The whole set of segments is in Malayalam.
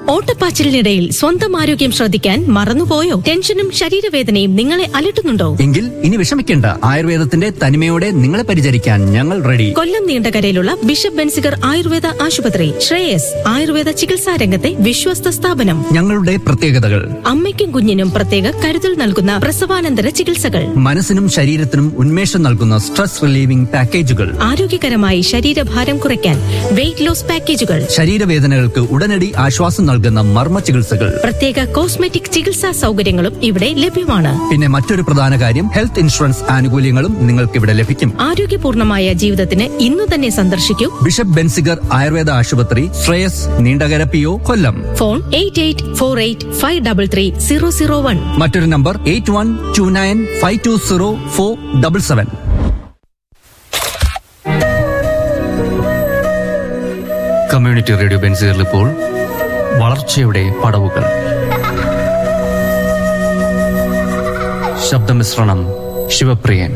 ഓട്ടപ്പാച്ചിലിനിടയിൽ സ്വന്തം ആരോഗ്യം ശ്രദ്ധിക്കാൻ മറന്നുപോയോ ടെൻഷനും ശരീരവേദനയും നിങ്ങളെ അലട്ടുന്നുണ്ടോ എങ്കിൽ ഇനി വിഷമിക്കേണ്ട ആയുർവേദത്തിന്റെ തനിമയോടെ നിങ്ങളെ പരിചരിക്കാൻ ഞങ്ങൾ റെഡി കൊല്ലം നീണ്ടകരയിലുള്ള ബിഷപ്പ് ബെൻസിഗർ ആയുർവേദ ആശുപത്രി ശ്രേയസ് ആയുർവേദ ചികിത്സാ രംഗത്തെ വിശ്വസ്ത സ്ഥാപനം ഞങ്ങളുടെ പ്രത്യേകതകൾ അമ്മയ്ക്കും കുഞ്ഞിനും പ്രത്യേക കരുതൽ നൽകുന്ന പ്രസവാനന്തര ചികിത്സകൾ മനസ്സിനും ശരീരത്തിനും ഉന്മേഷം നൽകുന്ന സ്ട്രെസ് റിലീവിംഗ് പാക്കേജുകൾ ആരോഗ്യകരമായി ശരീരഭാരം കുറയ്ക്കാൻ വെയിറ്റ് ലോസ് പാക്കേജുകൾ ശരീരവേദനകൾക്ക് ഉടനടി ആശ്വാസം നൽകുന്ന മർമ്മ ചികിത്സകൾ പ്രത്യേക കോസ്മെറ്റിക് ചികിത്സാ സൗകര്യങ്ങളും ഇവിടെ ലഭ്യമാണ് പിന്നെ മറ്റൊരു പ്രധാന കാര്യം ഹെൽത്ത് ഇൻഷുറൻസ് ആനുകൂല്യങ്ങളും നിങ്ങൾക്ക് ഇവിടെ ലഭിക്കും ആരോഗ്യപൂർണമായ ജീവിതത്തിന് ഇന്നു തന്നെ സന്ദർശിക്കൂ ബിഷപ്പ് ബെൻസിഗർ ആയുർവേദ ആശുപത്രി Shreyas Neendakara P O Kollam phone eight eight four eight five double three zero zero one മറ്റൊരു number eight one two nine five two zero four double seven community radio ബെൻസിയറിൽ ഇപ്പോൾ വളർച്ചയുടെ പടവുകൾ ശബ്ദമിശ്രണം ശിവപ്രിയൻ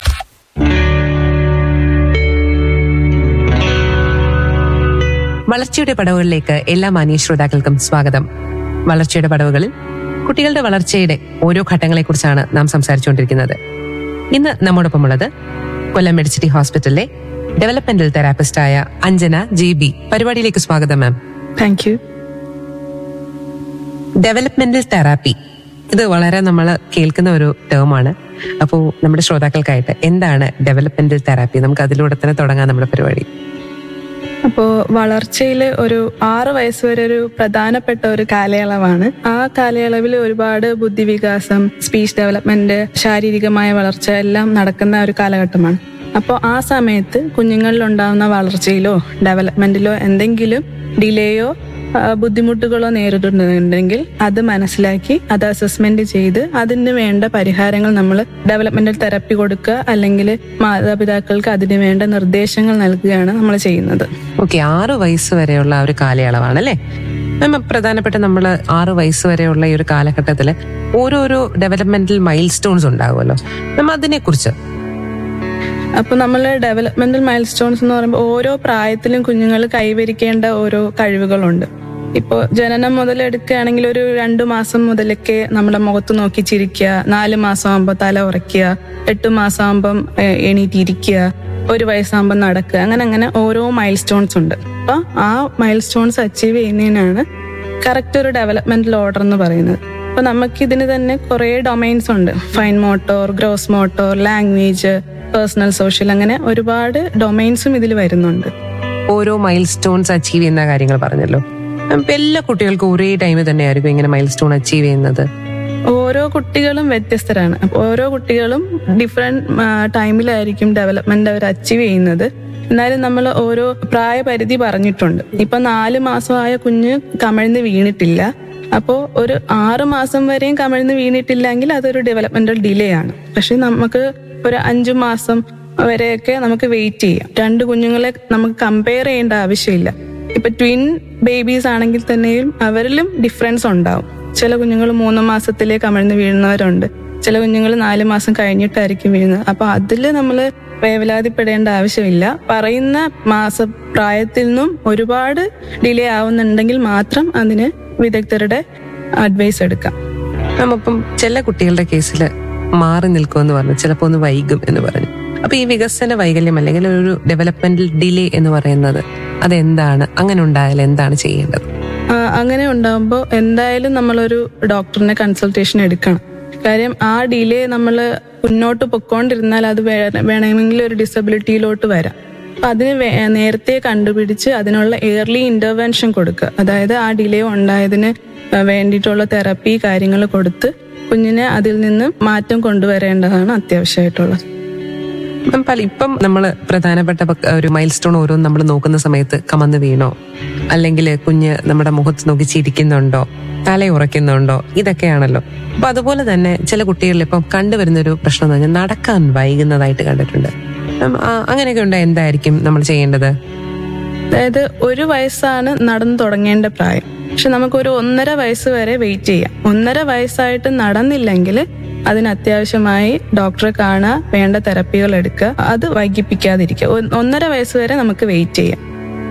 വളർച്ചയുടെ പടവുകളിലേക്ക് എല്ലാ മാന്യ ശ്രോതാക്കൾക്കും സ്വാഗതം വളർച്ചയുടെ പടവുകളിൽ കുട്ടികളുടെ വളർച്ചയുടെ ഓരോ ഘട്ടങ്ങളെക്കുറിച്ചാണ് നാം സംസാരിച്ചുകൊണ്ടിരിക്കുന്നത് ഇന്ന് നമ്മോടൊപ്പമുള്ളത് കൊല്ലം മെഡിസിറ്റി ഹോസ്പിറ്റലിലെ ഡെവലപ്മെന്റൽ തെറാപ്പിസ്റ്റായ അഞ്ജന ജി ബി പരിപാടിയിലേക്ക് സ്വാഗതം ma'am thank you developmental therapy ഇത് വളരെ നമ്മൾ കേൾക്കുന്ന ഒരു ടേമാണ് അപ്പോൾ നമ്മുടെ ശ്രോതാക്കൾക്കായിട്ട് എന്താണ് ഡെവലപ്മെന്റൽ തെറാപ്പി നമുക്ക് അതിലൂടെ തന്നെ തുടങ്ങാം നമ്മുടെ പരിപാടി അപ്പോൾ വളർച്ചയിൽ ഒരു ആറ് വയസ്സ് വരെ ഒരു പ്രധാനപ്പെട്ട ഒരു കാലയളവാണ് ആ കാലയളവിൽ ഒരുപാട് ബുദ്ധിവികാസം സ്പീച്ച് ഡെവലപ്മെന്റ് ശാരീരികമായ വളർച്ച എല്ലാം നടക്കുന്ന ഒരു കാലഘട്ടമാണ് അപ്പോൾ ആ സമയത്ത് കുഞ്ഞുങ്ങളിൽ ഉണ്ടാകുന്ന വളർച്ചയിലോ ഡെവലപ്മെന്റിലോ എന്തെങ്കിലും ഡിലേയോ ആ, ബുദ്ധിമുട്ടുകളോ നേരിടുന്നുണ്ടെങ്കിൽ അത് മനസ്സിലാക്കി അത് അസസ്മെന്റ് ചെയ്ത് അതിന് വേണ്ട പരിഹാരങ്ങൾ നമ്മൾ ഡെവലപ്മെന്റൽ തെറപ്പി കൊടുക്കുക അല്ലെങ്കിൽ മാതാപിതാക്കൾക്ക് അതിന് വേണ്ട നിർദ്ദേശങ്ങൾ നൽകുകയാണ് നമ്മൾ ചെയ്യുന്നത് ഓക്കെ ആറ് വയസ്സ് വരെയുള്ള ആ ഒരു കാലയളവാണ് അല്ലേ മാം പ്രധാനപ്പെട്ട നമ്മൾ ആറ് വയസ്സ് വരെയുള്ള ഈ ഒരു കാലഘട്ടത്തിൽ ഓരോരോ ഡെവലപ്മെന്റൽ മൈൽ സ്റ്റോൺസ് ഉണ്ടാകുമല്ലോ മാം അതിനെ കുറിച്ച് അപ്പൊ നമ്മൾ ഡെവലപ്മെന്റൽ മൈൽ സ്റ്റോൺസ് എന്ന് പറയുമ്പോൾ ഓരോ പ്രായത്തിലും കുഞ്ഞുങ്ങൾ കൈവരിക്കേണ്ട ഓരോ കഴിവുകളുണ്ട് ഇപ്പോൾ ജനനം മുതൽ എടുക്കുകയാണെങ്കിൽ ഒരു രണ്ടു മാസം മുതലൊക്കെ നമ്മുടെ മുഖത്ത് നോക്കി ചിരിക്കുക നാല് മാസം ആകുമ്പോൾ തല ഉറയ്ക്കുക എട്ട് മാസം ആകുമ്പം ഏഹ്, എണീറ്റിരിക്കുക ഒരു വയസ്സാകുമ്പോൾ നടക്കുക അങ്ങനെ അങ്ങനെ ഓരോ മൈൽ സ്റ്റോൺസ് ഉണ്ട് അപ്പൊ ആ മൈൽ സ്റ്റോൺസ് അച്ചീവ് ചെയ്യുന്നതിനാണ് കറക്റ്റ് ഒരു ഡെവലപ്മെന്റൽ ഓർഡർ എന്ന് പറയുന്നത് അപ്പൊ നമുക്ക് ഇതിന് തന്നെ കുറെ ഡൊമൈൻസ് ഉണ്ട് fine motor gross motor language personal social അങ്ങനെ ഒരുപാട് ഡൊമൈൻസും ഇതിൽ വരുന്നുണ്ട് ഓരോ മൈൽ സ്റ്റോൺസ് അച്ചീവ് ചെയ്യുന്ന കാര്യങ്ങൾ പറഞ്ഞല്ലോ മാം, ഇപ്പൊ എല്ലാ കുട്ടികൾക്കും ഒരേ ടൈമിൽ തന്നെയായിരിക്കും ഇങ്ങനെ മൈൽ സ്റ്റോൺ അച്ചീവ് ചെയ്യുന്നത് ഓരോ കുട്ടികളും വ്യത്യസ്തരാണ് അപ്പൊ ഓരോ കുട്ടികളും ഡിഫറെന്റ് ടൈമിലായിരിക്കും ഡെവലപ്മെന്റ് അവർ അച്ചീവ് ചെയ്യുന്നത് എന്നാലും നമ്മൾ ഓരോ പ്രായപരിധി പറഞ്ഞിട്ടുണ്ട് ഇപ്പൊ നാല് മാസമായ കുഞ്ഞ് കമിഴ്ന്ന് വീണിട്ടില്ല അപ്പോൾ ഒരു ആറ് മാസം വരെയും കമിഴ്ന്ന് വീണിട്ടില്ലെങ്കിൽ അതൊരു ഡെവലപ്മെന്റൽ ഡിലേ ആണ് പക്ഷെ നമുക്ക് ഒരു അഞ്ചു മാസം വരെയൊക്കെ നമുക്ക് വെയിറ്റ് ചെയ്യാം രണ്ട് കുഞ്ഞുങ്ങളെ നമുക്ക് കമ്പയർ ചെയ്യേണ്ട ആവശ്യമില്ല ഇപ്പൊ ട്വിൻ ബേബീസ് ആണെങ്കിൽ തന്നെയും അവരിലും ഡിഫറൻസ് ഉണ്ടാവും ചില കുഞ്ഞുങ്ങൾ മൂന്ന് മാസത്തിലേ കമിഴ്ന്ന് വീഴുന്നവരുണ്ട് ചില കുഞ്ഞുങ്ങൾ നാല് മാസം കഴിഞ്ഞിട്ടായിരിക്കും വീഴുന്നത് അപ്പൊ അതിൽ നമ്മൾ വേവലാതിപ്പെടേണ്ട ആവശ്യമില്ല പറയുന്ന മാസ പ്രായത്തിൽ നിന്നും ഒരുപാട് ഡിലേ ആവുന്നുണ്ടെങ്കിൽ മാത്രം അതിന് വിദഗ്ധരുടെ അഡ്വൈസ് എടുക്കാം മാം അപ്പം ചില കുട്ടികളുടെ കേസിൽ മാറി നിൽക്കുമെന്ന് പറഞ്ഞു ചിലപ്പോൾ ഒന്ന് വൈകും എന്ന് പറഞ്ഞു അപ്പൊ ഈ വികസന വൈകല്യം അല്ലെങ്കിൽ ഒരു ഡെവലപ്മെന്റൽ ഡിലേ എന്ന് പറയുന്നത് അതെന്താണ് അങ്ങനെ ഉണ്ടായാൽ എന്താണ് ചെയ്യേണ്ടത് ആ, അങ്ങനെ ഉണ്ടാകുമ്പോൾ എന്തായാലും നമ്മളൊരു ഡോക്ടറിനെ കൺസൾട്ടേഷൻ എടുക്കണം കാര്യം ആ ഡിലേ നമ്മൾ മുന്നോട്ട് പൊക്കോണ്ടിരുന്നാൽ അത് വേ- വേണമെങ്കിൽ ഒരു ഡിസബിലിറ്റിയിലോട്ട് വരാം അപ്പൊ അതിന് വേ- നേരത്തെ കണ്ടുപിടിച്ച് അതിനുള്ള എയർലി ഇന്റർവെൻഷൻ കൊടുക്കുക അതായത് ആ ഡിലേ ഉണ്ടായതിന് വേണ്ടിയിട്ടുള്ള തെറപ്പി കാര്യങ്ങൾ കൊടുത്ത് കുഞ്ഞിനെ അതിൽ നിന്ന് മാറ്റം കൊണ്ടുവരേണ്ടതാണ് അത്യാവശ്യമായിട്ടുള്ളത് മാം, പല ഇപ്പം നമ്മൾ പ്രധാനപ്പെട്ട പക്ക- ഒരു മൈൽ സ്റ്റോൺ ഓരോന്നും നമ്മൾ നോക്കുന്ന സമയത്ത് കമന്ന് വീണോ അല്ലെങ്കിൽ കുഞ്ഞ് നമ്മുടെ മുഖത്ത് നോക്കി ചിരിക്കുന്നുണ്ടോ തല ഉറയ്ക്കുന്നുണ്ടോ ഇതൊക്കെയാണല്ലോ അപ്പൊ അതുപോലെ തന്നെ ചില കുട്ടികളിൽ ഇപ്പം കണ്ടുവരുന്ന ഒരു പ്രശ്നം എന്ന് പറഞ്ഞാൽ നടക്കാൻ വൈകുന്നതായിട്ട് കണ്ടിട്ടുണ്ട് മാം, ആ, അങ്ങനെയൊക്കെ ഉണ്ടോ എന്തായിരിക്കും നമ്മൾ ചെയ്യേണ്ടത് അതായത് ഒരു വയസ്സാണ് നടന്നു തുടങ്ങേണ്ട പ്രായം പക്ഷെ നമുക്കൊരു ഒന്നര വയസ്സ് വരെ വെയിറ്റ് ചെയ്യാം ഒന്നര വയസ്സായിട്ട് നടന്നില്ലെങ്കിൽ അതിന് അത്യാവശ്യമായി ഡോക്ടറെ കാണുക വേണ്ട തെറപ്പികൾ എടുക്കുക അത് വൈകിപ്പിക്കാതിരിക്കുക ഒ- ഒന്നര വയസ്സ് വരെ നമുക്ക് വെയിറ്റ് ചെയ്യാം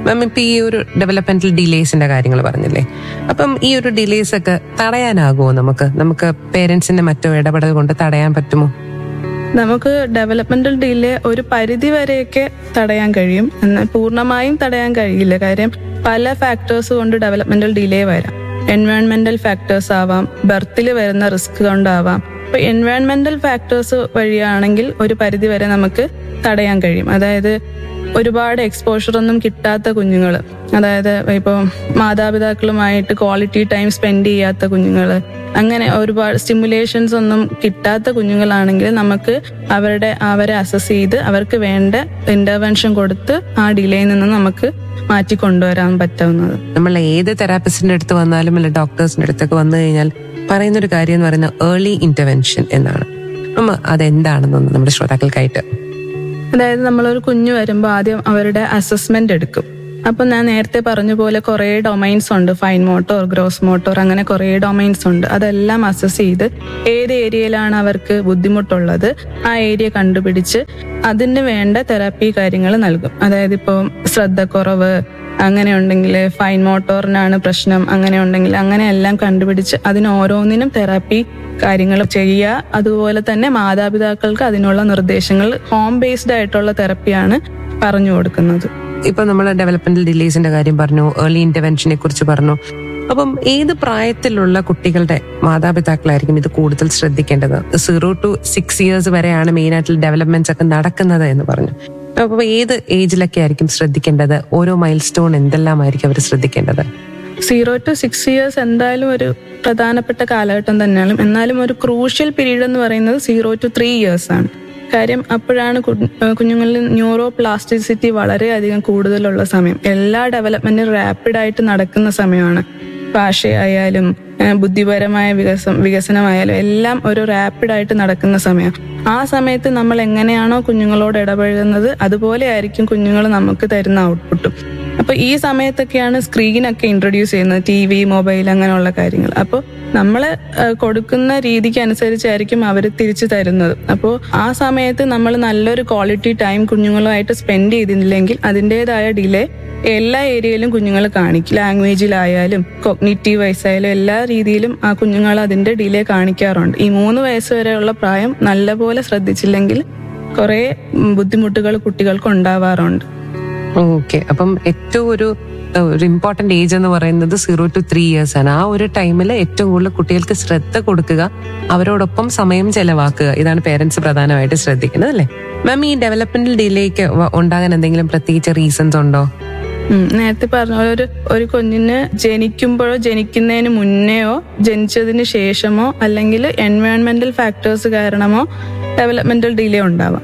മാം ഇപ്പൊ ഈ ഒരു ഡെവലപ്മെന്റൽ ഡിലേസിന്റെ കാര്യങ്ങൾ പറഞ്ഞില്ലേ അപ്പം ഈ ഒരു ഡിലേസ് ഒക്കെ തടയാനാകുമോ നമുക്ക് നമുക്ക് പേരൻസിന്റെ മറ്റോ ഇടപെടൽ കൊണ്ട് തടയാൻ പറ്റുമോ നമുക്ക് ഡെവലപ്മെന്റൽ ഡിലേ ഒരു പരിധി വരെയൊക്കെ തടയാൻ കഴിയും എന്നാൽ പൂർണ്ണമായും തടയാൻ കഴിയില്ല കാര്യം പല ഫാക്ടേഴ്സ് കൊണ്ട് ഡെവലപ്മെന്റൽ ഡിലേ വരാം എൻവയോൺമെന്റൽ ഫാക്ടേഴ്സ് ആവാം ബർത്തിൽ വരുന്ന റിസ്ക് കൊണ്ടാവാം ഇപ്പൊ എൻവയോൺമെന്റൽ ഫാക്ടേഴ്സ് വഴിയാണെങ്കിൽ ഒരു പരിധി വരെ നമുക്ക് തടയാൻ കഴിയും അതായത് ഒരുപാട് എക്സ്പോഷർ ഒന്നും കിട്ടാത്ത കുഞ്ഞുങ്ങൾ അതായത് ഇപ്പോൾ മാതാപിതാക്കളുമായിട്ട് ക്വാളിറ്റി ടൈം സ്പെൻഡ് ചെയ്യാത്ത കുഞ്ഞുങ്ങൾ അങ്ങനെ ഒരുപാട് സ്റ്റിമുലേഷൻസ് ഒന്നും കിട്ടാത്ത കുഞ്ഞുങ്ങളാണെങ്കിൽ നമുക്ക് അവരുടെ അവരെ അസസ് ചെയ്ത് അവർക്ക് വേണ്ട ഇന്റർവെൻഷൻ കൊടുത്ത് ആ ഡിലേയിൽ നിന്ന് നമുക്ക് മാറ്റി കൊണ്ടുവരാൻ പറ്റാവുന്നത് നമ്മൾ ഏത് തെറാപ്പിസ്റ്റിന്റെ അടുത്ത് വന്നാലും അല്ല ഡോക്ടേഴ്സിന്റെ അടുത്തൊക്കെ വന്നു കഴിഞ്ഞാൽ പറയുന്ന ഒരു കാര്യം എന്ന് പറയുന്നത് ഏർലി ഇന്റർവെൻഷൻ എന്നാണ് അമ്മ അതെന്താണെന്നൊന്ന് നമ്മുടെ ശ്രോതാക്കൾക്കായിട്ട് അതായത് നമ്മളൊരു കുഞ്ഞു വരുമ്പോൾ ആദ്യം അവരുടെ അസസ്മെന്റ് എടുക്കും അപ്പൊ ഞാൻ നേരത്തെ പറഞ്ഞ പോലെ കുറേ ഡൊമൈൻസ് ഉണ്ട് ഫൈൻ മോട്ടോർ ഗ്രോസ് മോട്ടോർ അങ്ങനെ കുറേ ഡൊമൈൻസ് ഉണ്ട് അതെല്ലാം അസസ് ചെയ്ത് ഏത് ഏരിയയിലാണ് അവർക്ക് ബുദ്ധിമുട്ടുള്ളത് ആ ഏരിയ കണ്ടുപിടിച്ച് അതിന് വേണ്ട തെറാപ്പി കാര്യങ്ങൾ നൽകും അതായത് ഇപ്പോൾ ശ്രദ്ധക്കുറവ് അങ്ങനെ ഉണ്ടെങ്കിൽ ഫൈൻ മോട്ടോറിനാണ് പ്രശ്നം അങ്ങനെ ഉണ്ടെങ്കിൽ അങ്ങനെ എല്ലാം കണ്ടുപിടിച്ച് അതിന് ഓരോന്നിനും തെറാപ്പി കാര്യങ്ങൾ ചെയ്യുക അതുപോലെ തന്നെ മാതാപിതാക്കൾക്ക് അതിനുള്ള നിർദ്ദേശങ്ങൾ ഹോം ബേസ്ഡ് ആയിട്ടുള്ള തെറപ്പിയാണ് പറഞ്ഞു കൊടുക്കുന്നത് ഇപ്പൊ നമ്മൾ ഡെവലപ്മെന്റൽ ഡിലേസിന്റെ കാര്യം പറഞ്ഞു ഏർലി ഇന്റർവെൻഷനെ കുറിച്ച് പറഞ്ഞു അപ്പം ഏത് പ്രായത്തിലുള്ള കുട്ടികളുടെ മാതാപിതാക്കളായിരിക്കും ഇത് കൂടുതൽ ശ്രദ്ധിക്കേണ്ടത് സീറോ ടു സിക്സ് ഇയേഴ്സ് വരെയാണ് മെയിൻ ആയിട്ടുള്ള ഡെവലപ്മെന്റ്സ് ഒക്കെ നടക്കുന്നത് എന്ന് പറഞ്ഞു അപ്പൊ ഏത് ഏജിലൊക്കെ ആയിരിക്കും ശ്രദ്ധിക്കേണ്ടത് ഓരോ മൈൽ സ്റ്റോൺ എന്തെല്ലാമായിരിക്കും അവർ ശ്രദ്ധിക്കേണ്ടത് സീറോ ടു സിക്സ് ഇയേഴ്സ് എന്തായാലും ഒരു പ്രധാനപ്പെട്ട കാലഘട്ടം തന്നെയാണ് എന്നാലും ഒരു ക്രൂഷ്യൽ പീരീഡ് എന്ന് പറയുന്നത് സീറോ ടു ത്രീ ഇയേഴ്സ് ആണ് കാര്യം അപ്പോഴാണ് കു- ഏഹ് കുഞ്ഞുങ്ങളിൽ ന്യൂറോ പ്ലാസ്റ്റിസിറ്റി വളരെയധികം കൂടുതലുള്ള സമയം എല്ലാ ഡെവലപ്മെന്റും റാപ്പിഡ് ആയിട്ട് നടക്കുന്ന സമയമാണ് ഭാഷയായാലും ഏഹ് ബുദ്ധിപരമായ വികസം വികസനമായാലും എല്ലാം ഒരു റാപ്പിഡ് ആയിട്ട് നടക്കുന്ന സമയം ആ സമയത്ത് നമ്മൾ എങ്ങനെയാണോ കുഞ്ഞുങ്ങളോട് ഇടപഴകുന്നത് അതുപോലെ ആയിരിക്കും കുഞ്ഞുങ്ങൾ നമുക്ക് തരുന്ന ഔട്ട്പുട്ടും അപ്പൊ ഈ സമയത്തൊക്കെയാണ് സ്ക്രീനൊക്കെ ഇൻട്രൊഡ്യൂസ് ചെയ്യുന്നത് ടി വി മൊബൈൽ അങ്ങനെയുള്ള കാര്യങ്ങൾ അപ്പോൾ നമ്മൾ കൊടുക്കുന്ന രീതിക്ക് അനുസരിച്ചായിരിക്കും അവർ തിരിച്ചു തരുന്നത് അപ്പോൾ ആ സമയത്ത് നമ്മൾ നല്ലൊരു ക്വാളിറ്റി ടൈം കുഞ്ഞുങ്ങളുമായിട്ട് സ്പെൻഡ് ചെയ്തില്ലെങ്കിൽ അതിൻ്റെതായ ഡിലേ എല്ലാ ഏരിയയിലും കുഞ്ഞുങ്ങൾ കാണിക്കും ലാംഗ്വേജിലായാലും കൊഗ്നിറ്റീവ് വയസ്സായാലും എല്ലാ രീതിയിലും ആ കുഞ്ഞുങ്ങൾ അതിന്റെ ഡിലേ കാണിക്കാറുണ്ട് ഈ മൂന്ന് വയസ്സ് വരെയുള്ള പ്രായം നല്ലപോലെ ശ്രദ്ധിച്ചില്ലെങ്കിൽ കുറേ ഉം, ബുദ്ധിമുട്ടുകൾ കുട്ടികൾക്ക് ഉണ്ടാവാറുണ്ട് ഓക്കെ അപ്പം ഏറ്റവും ഒരു ഏഹ്, ഒരു ഇമ്പോർട്ടന്റ് ഏജ് എന്ന് പറയുന്നത് സീറോ ടു ത്രീ ഇയേഴ്സ് ആണ് ആ ഒരു ടൈമിൽ ഏറ്റവും കൂടുതൽ കുട്ടികൾക്ക് ശ്രദ്ധ കൊടുക്കുക അവരോടൊപ്പം സമയം ചെലവാക്കുക ഇതാണ് പേരൻസ് പ്രധാനമായിട്ട് ശ്രദ്ധിക്കുന്നത് അല്ലേ മാം ഈ ഡെവലപ്മെന്റൽ ഡിലേക്ക് ഉണ്ടാകാൻ എന്തെങ്കിലും പ്രത്യേകിച്ച് റീസൺസ് ഉണ്ടോ ഉം, നേരത്തെ പറഞ്ഞ പോലെ ഒരു ഒരു കുഞ്ഞിന് ജനിക്കുമ്പോഴോ ജനിക്കുന്നതിന് മുന്നെയോ ജനിച്ചതിന് ശേഷമോ അല്ലെങ്കിൽ എൻവയോൺമെന്റൽ ഫാക്ടേഴ്സ് കാരണമോ ഡെവലപ്മെന്റൽ ഡിലേ ഉണ്ടാവാം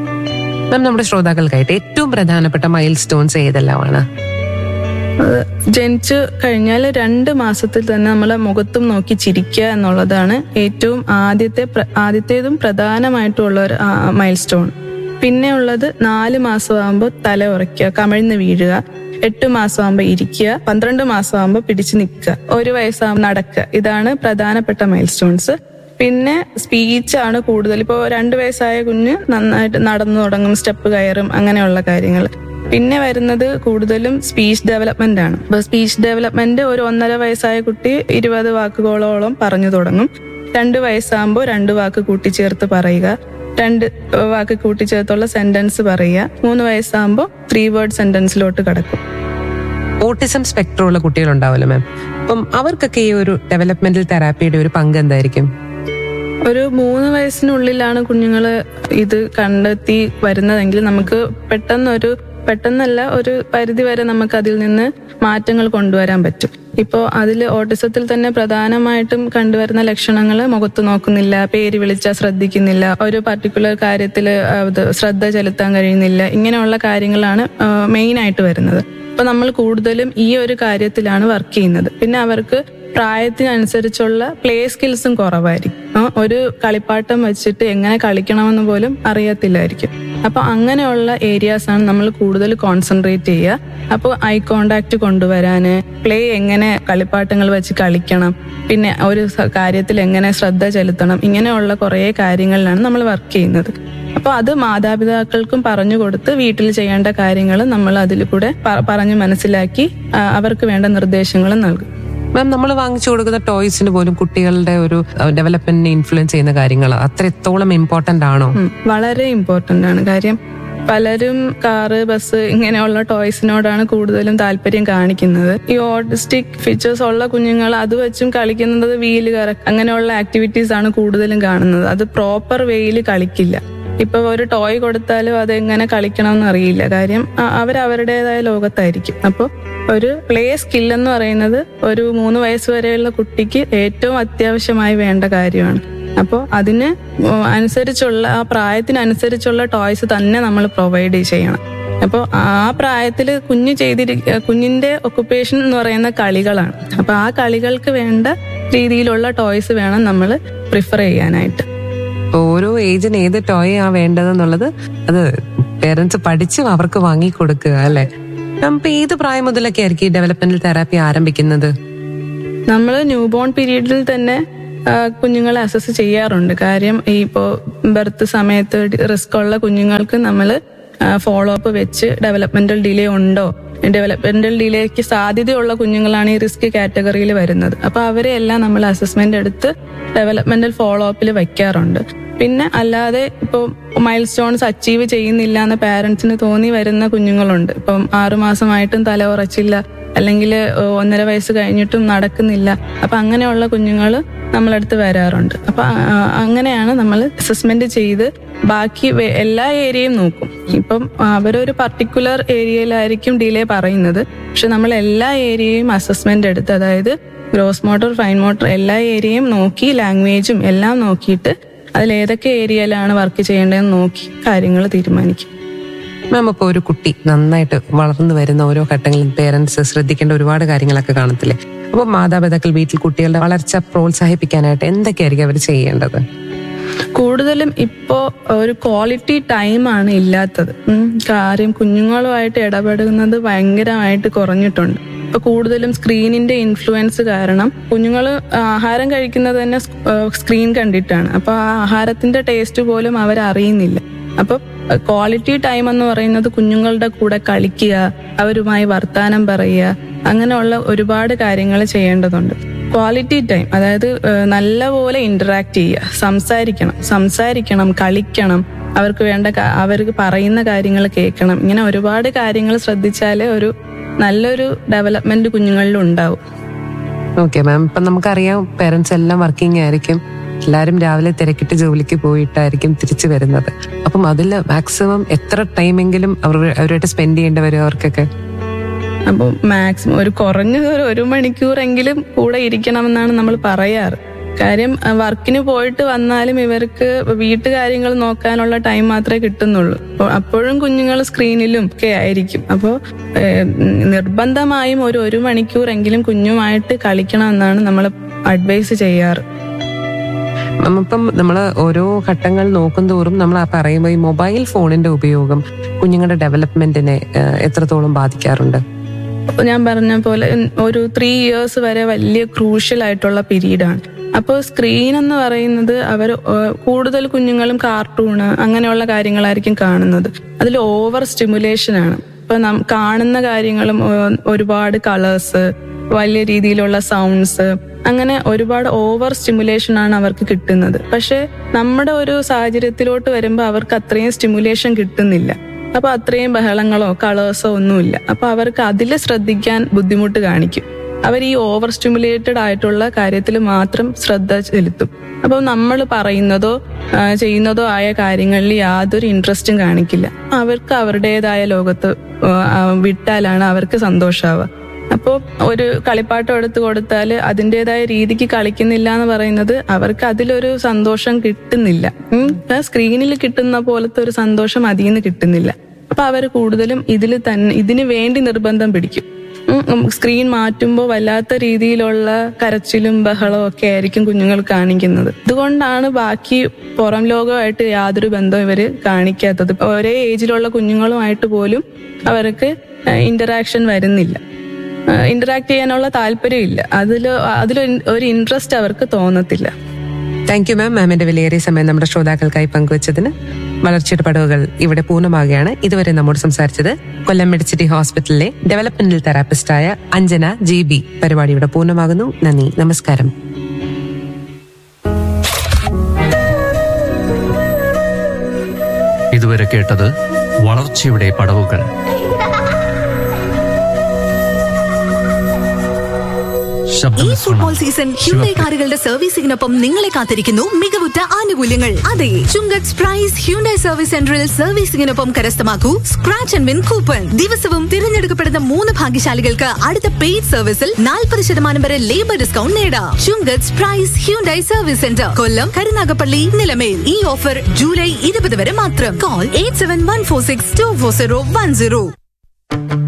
മാം നമ്മുടെ ശ്രോതാക്കൾക്കായിട്ട് ഏറ്റവും പ്രധാനപ്പെട്ട മൈൽ സ്റ്റോൺസ് ഏതെല്ലാമാണ് അത് ജനിച്ചു കഴിഞ്ഞാൽ രണ്ട് മാസത്തിൽ തന്നെ നമ്മളെ മുഖത്തും നോക്കി ചിരിക്കുക എന്നുള്ളതാണ് ഏറ്റവും ആദ്യത്തെ പ്ര- ആദ്യത്തേതും പ്രധാനമായിട്ടുള്ള ഒരു മൈൽ സ്റ്റോൺ പിന്നെ ഉള്ളത് നാല് മാസമാകുമ്പോൾ തല ഉറയ്ക്കുക കമിഴ്ന്ന് വീഴുക എട്ട് മാസമാകുമ്പോൾ ഇരിക്കുക പന്ത്രണ്ട് മാസമാകുമ്പോൾ പിടിച്ചു നിൽക്കുക ഒരു വയസ്സാകുമ്പോൾ നടക്കുക ഇതാണ് പ്രധാനപ്പെട്ട മൈൽ സ്റ്റോൺസ് പിന്നെ സ്പീച്ച് ആണ് കൂടുതൽ ഇപ്പോൾ രണ്ട് വയസ്സായ കുഞ്ഞ് നന്നായിട്ട് നടന്നു തുടങ്ങും സ്റ്റെപ്പ് കയറും അങ്ങനെയുള്ള കാര്യങ്ങൾ പിന്നെ വരുന്നത് കൂടുതലും സ്പീച്ച് ഡെവലപ്മെന്റ് ആണ് ഇപ്പൊ സ്പീച്ച് ഡെവലപ്മെന്റ് ഒരു ഒന്നര വയസ്സായ കുട്ടി ഇരുപത് വാക്കുകളോളം പറഞ്ഞു തുടങ്ങും രണ്ട് വയസ്സാകുമ്പോൾ രണ്ട് വാക്ക് കൂട്ടിച്ചേർത്ത് പറയുക രണ്ട് വാക്ക് കൂട്ടിച്ചേർത്തുള്ള സെന്റൻസ് പറയുക മൂന്ന് വയസ്സാകുമ്പോൾ ത്രീ വേർഡ് സെന്റൻസിലോട്ട് കിടക്കും ഓട്ടിസം സ്പെക്ട്രം ഉള്ള കുട്ടികളുണ്ടാവല്ലോ മാം അപ്പം അവർക്കൊക്കെ ഈ ഒരു ഡെവലപ്മെന്റൽ തെറാപ്പിയുടെ ഒരു പങ്ക് എന്തായിരിക്കും ഒരു മൂന്ന് വയസ്സിനുള്ളിലാണ് കുഞ്ഞുങ്ങൾ ഇത് കണ്ടെത്തി വരുന്നതെങ്കിൽ നമുക്ക് പെട്ടെന്നൊരു പെട്ടെന്നല്ല ഒരു പരിധി വരെ നമുക്ക് അതിൽ നിന്ന് മാറ്റങ്ങൾ കൊണ്ടുവരാൻ പറ്റും ഇപ്പോൾ അതിൽ ഓട്ടിസത്തിൽ തന്നെ പ്രധാനമായിട്ടും കണ്ടുവരുന്ന ലക്ഷണങ്ങൾ മുഖത്ത് നോക്കുന്നില്ല പേര് വിളിച്ചാൽ ശ്രദ്ധിക്കുന്നില്ല ഒരു പർട്ടിക്കുലർ കാര്യത്തിൽ ശ്രദ്ധ ചെലുത്താൻ കഴിയുന്നില്ല ഇങ്ങനെയുള്ള കാര്യങ്ങളാണ് മെയിൻ ആയിട്ട് വരുന്നത് അപ്പൊ നമ്മൾ കൂടുതലും ഈ ഒരു കാര്യത്തിലാണ് വർക്ക് ചെയ്യുന്നത് പിന്നെ അവർക്ക് പ്രായത്തിനനുസരിച്ചുള്ള പ്ലേ സ്കിൽസും കുറവായിരിക്കും ആ, ഒരു കളിപ്പാട്ടം വെച്ചിട്ട് എങ്ങനെ കളിക്കണമെന്ന് പോലും അറിയത്തില്ലായിരിക്കും അപ്പൊ അങ്ങനെയുള്ള ഏരിയാസ് ആണ് നമ്മൾ കൂടുതൽ കോൺസെൻട്രേറ്റ് ചെയ്യുക അപ്പോൾ ഐ കോണ്ടാക്ട് കൊണ്ടുവരാന് പ്ലേ എങ്ങനെ കളിപ്പാട്ടങ്ങൾ വെച്ച് കളിക്കണം പിന്നെ ഒരു സ- കാര്യത്തിൽ എങ്ങനെ ശ്രദ്ധ ചെലുത്തണം ഇങ്ങനെയുള്ള കുറേ കാര്യങ്ങളിലാണ് നമ്മൾ വർക്ക് ചെയ്യുന്നത് അപ്പോൾ അത് മാതാപിതാക്കൾക്കും പറഞ്ഞു കൊടുത്ത് വീട്ടിൽ ചെയ്യേണ്ട കാര്യങ്ങൾ നമ്മൾ അതിൽ കൂടെ പ- പറഞ്ഞു മനസ്സിലാക്കി ആ, അവർക്ക് വേണ്ട നിർദ്ദേശങ്ങളും നൽകും മാം നമ്മൾ വാങ്ങിച്ചു കൊടുക്കുന്ന ടോയ്സിന് പോലും കുട്ടികളുടെ ഒരു ഡെവലപ്മെന്റിനെ ഇൻഫ്ലുവൻസ് ചെയ്യുന്ന കാര്യങ്ങൾ അത്രത്തോളം ഇമ്പോർട്ടന്റ് ആണോ ഉം, വളരെ ഇമ്പോർട്ടന്റ് ആണ് കാര്യം പലരും കാറ് ബസ് ഇങ്ങനെയുള്ള ടോയ്സിനോടാണ് കൂടുതലും താല്പര്യം കാണിക്കുന്നത് ഈ ഓട്ടിസ്റ്റിക് ഫീച്ചേഴ്സ് ഉള്ള കുഞ്ഞുങ്ങൾ അത് വെച്ചും കളിക്കുന്നത് വീല് കറ അങ്ങനെയുള്ള ആക്ടിവിറ്റീസ് ആണ് കൂടുതലും കാണുന്നത് അത് പ്രോപ്പർ വേയിൽ കളിക്കില്ല ഇപ്പൊ ഒരു ടോയ് കൊടുത്താലും അത് എങ്ങനെ കളിക്കണം എന്ന് അറിയില്ല കാര്യം അ- അവരവരുടേതായ ലോകത്തായിരിക്കും അപ്പോൾ ഒരു പ്ലേ സ്കിൽ എന്ന് പറയുന്നത് ഒരു മൂന്ന് വയസ്സ് വരെയുള്ള കുട്ടിക്ക് ഏറ്റവും അത്യാവശ്യമായി വേണ്ട കാര്യമാണ് അപ്പോൾ അതിന് അനുസരിച്ചുള്ള ആ പ്രായത്തിനനുസരിച്ചുള്ള ടോയ്സ് തന്നെ നമ്മൾ പ്രൊവൈഡ് ചെയ്യണം അപ്പോൾ ആ പ്രായത്തിൽ കുഞ്ഞ് ചെയ്തിരി കുഞ്ഞിന്റെ ഒക്കുപ്പേഷൻ എന്ന് പറയുന്ന കളികളാണ് അപ്പോൾ ആ കളികൾക്ക് വേണ്ട രീതിയിലുള്ള ടോയ്സ് വേണം നമ്മൾ പ്രിഫർ ചെയ്യാനായിട്ട് ഓരോ ഏജിന് ഏത് ടോയ് ആ വേണ്ടതെന്നുള്ളത് അത് പേരൻസ് പഠിച്ചും അവർക്ക് വാങ്ങി കൊടുക്കുക അല്ലെ ഇപ്പൊ ഏത് പ്രായം മുതലൊക്കെ ആയിരിക്കും ഈ ഡെവലപ്മെന്റൽ തെറാപ്പി ആരംഭിക്കുന്നത് നമ്മൾ ന്യൂ ബോൺ പീരീഡിൽ തന്നെ ആ, കുഞ്ഞുങ്ങളെ അസസ് ചെയ്യാറുണ്ട് കാര്യം ഈ ഇപ്പോ ബർത്ത് സമയത്ത് റിസ്ക് ഉള്ള കുഞ്ഞുങ്ങൾക്ക് നമ്മൾ ഫോളോ അപ്പ് വെച്ച് ഡെവലപ്മെന്റൽ ഡിലേ ഉണ്ടോ ഡെവലപ്മെന്റൽ ഡിലേക്ക് സാധ്യതയുള്ള കുഞ്ഞുങ്ങളാണ് ഈ റിസ്ക് കാറ്റഗറിയിൽ വരുന്നത് അപ്പൊ അവരെ എല്ലാം നമ്മൾ അസസ്മെന്റ് എടുത്ത് ഡെവലപ്മെന്റൽ ഫോളോ അപ്പിൽ വയ്ക്കാറുണ്ട് പിന്നെ അല്ലാതെ ഇപ്പോൾ മൈൽ സ്റ്റോൺസ് അച്ചീവ് ചെയ്യുന്നില്ല എന്ന് പാരന്റ്സിന് തോന്നി വരുന്ന കുഞ്ഞുങ്ങളുണ്ട് ഇപ്പം ആറുമാസമായിട്ടും തല ഉറച്ചില്ല അല്ലെങ്കിൽ ഒന്നര വയസ്സ് കഴിഞ്ഞിട്ടും നടക്കുന്നില്ല അപ്പൊ അങ്ങനെയുള്ള കുഞ്ഞുങ്ങൾ നമ്മളടുത്ത് വരാറുണ്ട് അപ്പൊ ആ, അങ്ങനെയാണ് നമ്മൾ അസസ്മെന്റ് ചെയ്ത് ബാക്കി വേ- എല്ലാ ഏരിയയും നോക്കും ഇപ്പം അവരൊരു പർട്ടിക്കുലർ ഏരിയയിലായിരിക്കും ഡിലേ പറയുന്നത് പക്ഷെ നമ്മൾ എല്ലാ ഏരിയയും അസസ്മെന്റ് എടുത്ത് അതായത് ഗ്രോസ് മോട്ടോർ ഫൈൻ മോട്ടോർ എല്ലാ ഏരിയയും നോക്കി ലാംഗ്വേജും എല്ലാം നോക്കിയിട്ട് അതിൽ ഏതൊക്കെ ഏരിയയിലാണ് വർക്ക് ചെയ്യേണ്ടതെന്ന് നോക്കി കാര്യങ്ങൾ തീരുമാനിക്കും മാം ഇപ്പോൾ ഒരു കുട്ടി നന്നായിട്ട് വളർന്നു വരുന്ന ഓരോ ഘട്ടങ്ങളിലും പേരൻസ് ശ്രദ്ധിക്കേണ്ട ഒരുപാട് കാര്യങ്ങളൊക്കെ കാണത്തില്ലേ അപ്പോൾ മാതാപിതാക്കൾ വീട്ടിൽ കുട്ടികളുടെ വളർച്ച പ്രോത്സാഹിപ്പിക്കാനായിട്ട് എന്തൊക്കെയായിരിക്കും അവർ ചെയ്യേണ്ടത് കൂടുതലും ഇപ്പോ ഒരു ക്വാളിറ്റി ടൈമാണ് ഇല്ലാത്തത് ഉം. കാര്യം കുഞ്ഞുങ്ങളുമായിട്ട് ഇടപെടുന്നത് ഭയങ്കരമായിട്ട് കുറഞ്ഞിട്ടുണ്ട് ഇപ്പൊ കൂടുതലും സ്ക്രീനിന്റെ ഇൻഫ്ലുവൻസ് കാരണം കുഞ്ഞുങ്ങൾ ആഹാരം കഴിക്കുന്നത് തന്നെ സ്ക്രീൻ കണ്ടിട്ടാണ് അപ്പൊ ആ ആഹാരത്തിന്റെ ടേസ്റ്റ് പോലും അവർ അറിയുന്നില്ല അപ്പൊ ക്വാളിറ്റി ടൈം എന്ന് പറയുന്നത് കുഞ്ഞുങ്ങളുടെ കൂടെ കളിക്കുക അവരുമായി വർത്താനം പറയുക അങ്ങനെയുള്ള ഒരുപാട് കാര്യങ്ങൾ ചെയ്യേണ്ടതുണ്ട് ക്വാളിറ്റി ടൈം അതായത് ഏഹ്, നല്ലപോലെ ഇന്ററാക്ട് ചെയ്യുക സംസാരിക്കണം സംസാരിക്കണം കളിക്കണം അവർക്ക് വേണ്ട കാ- അവർക്ക് പറയുന്ന കാര്യങ്ങൾ കേൾക്കണം ഇങ്ങനെ ഒരുപാട് കാര്യങ്ങൾ ശ്രദ്ധിച്ചാലേ ഒരു നല്ലൊരു ഡെവലപ്മെന്റ് കുഞ്ഞുങ്ങളിൽ ഉണ്ടാവും ഓക്കെ മാം ഇപ്പം നമുക്കറിയാം പേരൻസ് എല്ലാം വർക്കിംഗ് ആയിരിക്കും എല്ലാവരും രാവിലെ തിരക്കിട്ട് ജോലിക്ക് പോയിട്ടായിരിക്കും തിരിച്ചു വരുന്നത് അപ്പം അതിൽ മാക്സിമം എത്ര ടൈമെങ്കിലും അവർ അവരുമായിട്ട് സ്പെൻഡ് ചെയ്യേണ്ടി വരും അവർക്കൊക്കെ അപ്പോൾ മാക്സിമം ഒരു കുറഞ്ഞത് ഒരു ഒരു മണിക്കൂറെങ്കിലും കൂടെ ഇരിക്കണമെന്നാണ് നമ്മൾ പറയാറ് കാര്യം അഹ് വർക്കിന് പോയിട്ട് വന്നാലും ഇവർക്ക് വീട്ടുകാര്യങ്ങൾ നോക്കാനുള്ള ടൈം മാത്രമേ കിട്ടുന്നുള്ളൂ അപ്പോൾ അപ്പോഴും കുഞ്ഞുങ്ങൾ സ്ക്രീനിലും ഒക്കെ ആയിരിക്കും അപ്പോൾ നിർബന്ധമായും ഒരു ഒരു മണിക്കൂറെങ്കിലും കുഞ്ഞുമായിട്ട് കളിക്കണമെന്നാണ് നമ്മൾ അഡ്വൈസ് ചെയ്യാറ് നമ്മളിപ്പം നമ്മൾ ഓരോ ഘട്ടങ്ങൾ നോക്കും തോറും നമ്മൾ ആ പറയുമ്പോൾ ഈ മൊബൈൽ ഫോണിന്റെ ഉപയോഗം കുഞ്ഞുങ്ങളുടെ ഡെവലപ്മെന്റിനെ ഏഹ്, എത്രത്തോളം ബാധിക്കാറുണ്ട് അപ്പൊ ഞാൻ പറഞ്ഞ പോലെ ഉം, ഒരു ത്രീ ഇയേഴ്സ് വരെ വലിയ ക്രൂഷ്യൽ ആയിട്ടുള്ള പീരീഡാണ് അപ്പോൾ സ്ക്രീൻ എന്ന് പറയുന്നത് അവർ കൂടുതൽ കുഞ്ഞുങ്ങളും കാർട്ടൂണ് അങ്ങനെയുള്ള കാര്യങ്ങളായിരിക്കും കാണുന്നത് അതിൽ ഓവർ സ്റ്റിമുലേഷൻ ആണ് ഇപ്പൊ നാം കാണുന്ന കാര്യങ്ങളും ഏഹ്, ഒരുപാട് കളേഴ്സ് വലിയ രീതിയിലുള്ള സൗണ്ട്സ് അങ്ങനെ ഒരുപാട് ഓവർ സ്റ്റിമുലേഷൻ ആണ് അവർക്ക് കിട്ടുന്നത് പക്ഷെ നമ്മുടെ ഒരു സാഹചര്യത്തിലോട്ട് വരുമ്പോൾ അവർക്ക് അത്രയും സ്റ്റിമുലേഷൻ കിട്ടുന്നില്ല അപ്പൊ അത്രയും ബഹളങ്ങളോ കളേഴ്സോ ഒന്നുമില്ല അപ്പൊ അവർക്ക് അതിൽ ശ്രദ്ധിക്കാൻ ബുദ്ധിമുട്ട് കാണിക്കും അവർ ഈ ഓവർ സ്റ്റിമുലേറ്റഡ് ആയിട്ടുള്ള കാര്യത്തിൽ മാത്രം ശ്രദ്ധ ചെലുത്തും അപ്പോൾ നമ്മൾ പറയുന്നതോ ആ, ചെയ്യുന്നതോ ആയ കാര്യങ്ങളിൽ യാതൊരു ഇൻട്രസ്റ്റും കാണിക്കില്ല അവർക്ക് അവരുടേതായ ലോകത്ത് ആ, ആ, വിട്ടാലാണ് അവർക്ക് സന്തോഷാവുക അപ്പോൾ ഒരു കളിപ്പാട്ടം എടുത്തു കൊടുത്താൽ അതിൻ്റെതായ രീതിക്ക് കളിക്കുന്നില്ല എന്ന് പറയുന്നത് അവർക്ക് അതിലൊരു സന്തോഷം കിട്ടുന്നില്ല ഉം. ആ സ്ക്രീനിൽ കിട്ടുന്ന പോലത്തെ ഒരു സന്തോഷം അതിൽ നിന്ന് കിട്ടുന്നില്ല അപ്പൊ അവർ കൂടുതലും ഇതിൽ തന്നെ ഇതിന് വേണ്ടി നിർബന്ധം പിടിക്കും സ്ക്രീൻ മാറ്റുമ്പോൾ വല്ലാത്ത രീതിയിലുള്ള കരച്ചിലും ബഹളവും ഒക്കെ ആയിരിക്കും കുഞ്ഞുങ്ങൾ കാണിക്കുന്നത് ഇതുകൊണ്ടാണ് ബാക്കി പുറം ലോകമായിട്ട് യാതൊരു ബന്ധവും ഇവര് കാണിക്കാത്തത് ഇപ്പൊ ഒരേ ഏജിലുള്ള കുഞ്ഞുങ്ങളുമായിട്ട് പോലും അവർക്ക് ഇന്ററാക്ഷൻ വരുന്നില്ല ഇന്ററാക്ട് ചെയ്യാനുള്ള താല്പര്യമില്ല അതിൽ അതിൽ ഒരു ഇൻട്രസ്റ്റ് അവർക്ക് തോന്നത്തില്ല താങ്ക് യു മാം മാമിന്റെ വിലയേറിയ സമയം നമ്മുടെ ശ്രോതാക്കൾക്കായി പങ്കുവച്ചതിന് വളർച്ചയുടെ പടവുകൾ ഇവിടെ പൂർണ്ണമാകുകയാണ് ഇതുവരെ നമ്മോട് സംസാരിച്ചത് കൊല്ലം മെഡിസിറ്റി ഹോസ്പിറ്റലിലെ ഡെവലപ്മെന്റൽ തെറാപ്പിസ്റ്റായ അഞ്ജന ജി ബി പരിപാടി ഇവിടെ പൂർണ്ണമാകുന്നു നന്ദി നമസ്കാരം ഇതുവരെ കേട്ടത് വളർച്ചയുടെ പടവുകൾ ഈ ശബ്ദമിശ്രണം ഫുട്ബോൾ സീസൺ ഹ്യുണ്ടൈ കാറുകളുടെ സർവീസിംഗിനൊപ്പം നിങ്ങളെ കാത്തിരിക്കുന്നു മികവുറ്റ ആനുകൂല്യങ്ങൾ അതെ ചുങ്കത്ത് പ്രൈസ് ഹ്യുണ്ടൈ സർവീസ് സെന്ററിൽ സർവീസിംഗിനൊപ്പം കരസ്ഥമാക്കൂ സ്ക്രാച്ച് ആൻഡ് വിൻ കൂപ്പൺ ദിവസവും തിരഞ്ഞെടുക്കപ്പെടുന്ന മൂന്ന് ഭാഗ്യശാലികൾക്ക് അടുത്ത പെയ്ഡ് സർവീസിൽ നാൽപ്പത് ശതമാനം വരെ ലേബർ ഡിസ്കൗണ്ട് നേടാം Chungath Price Hyundai service centre Kollam Karunagappally Nilamel ഈ ഓഫർ ജൂലൈ ഇരുപത് വരെ മാത്രം call eight seven one four six two four zero one zero